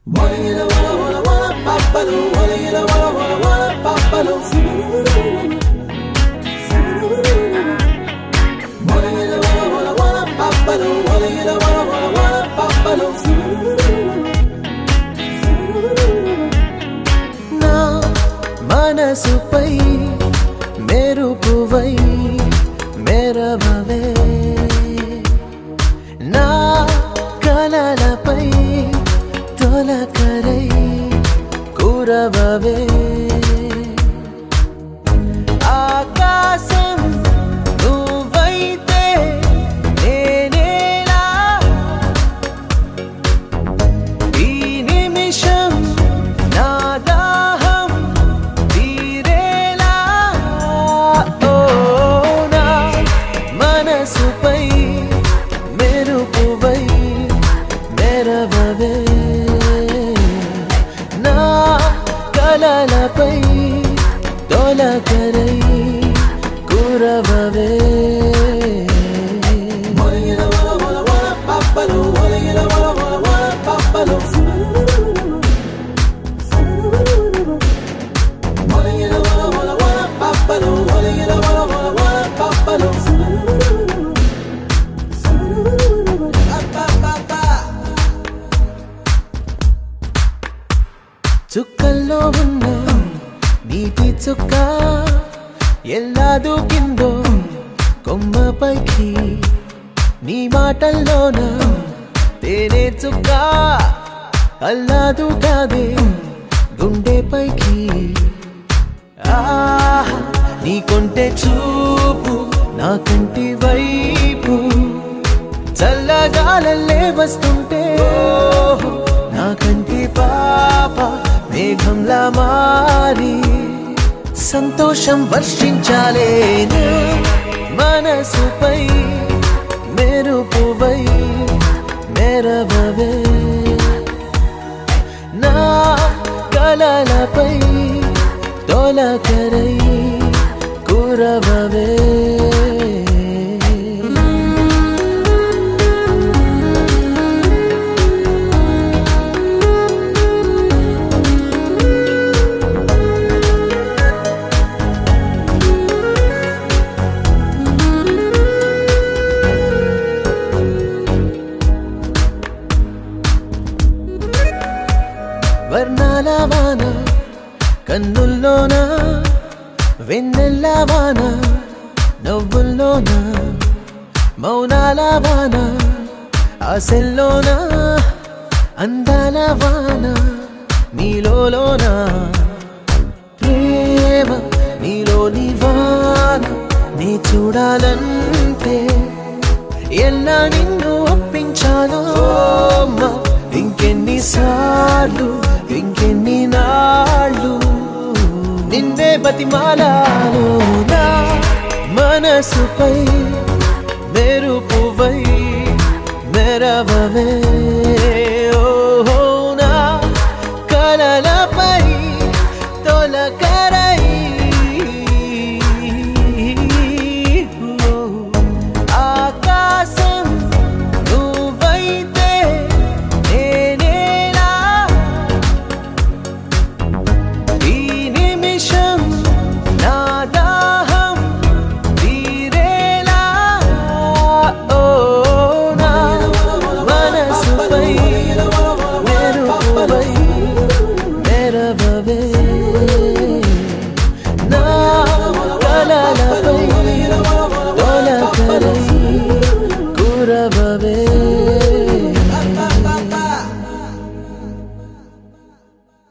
నా మనసుపై మెరుపువై మెరవవే నా కలలపై తొలకరై కురవవే ఆకాశం నువ్వైతే నేనేలా ఈ నిమిషం నా దాహం తీరేలా ఓ నా మనసుపై మెరుపువై మెరవవే నా కలలపై తొలకరై కురవవే చుక్కల్లో ఉన్న నీటి చుక్క ఎలా దూకిందో కొమ్మపైకి నీ మాటల్లోన తేనె చుక్క అల్లాదు కాదే గుండెపైకి ఆహా నీ కొంటె చూపు నా కంటి వైపు చల్లగాలల్లే వస్తుంటే ఓహో, నా కంటి పాప మేఘంలా మారి సంతోషం వర్షించాలే నా మనసుపై మెరుపువై మెరవవే నా కలలపై తొలకరై కురవవే వర్ణాల వాన కన్నుల్లోన వెన్నెల్ల వాన నవ్వుల్లోన మౌనాల వాన ఆశల్లోన అందాల వాన నీలోన ప్రేమ నీలోని వాన నీ చూడాలంటే ఎలా నిన్ను ఒప్పించాలో అమ్మా ఇంకెన్నిసార్లు ఇంకెన్ని నాళ్ళు నిన్నే బతిమాలాలో నా మనసుపై మెరుపువై మెరవవే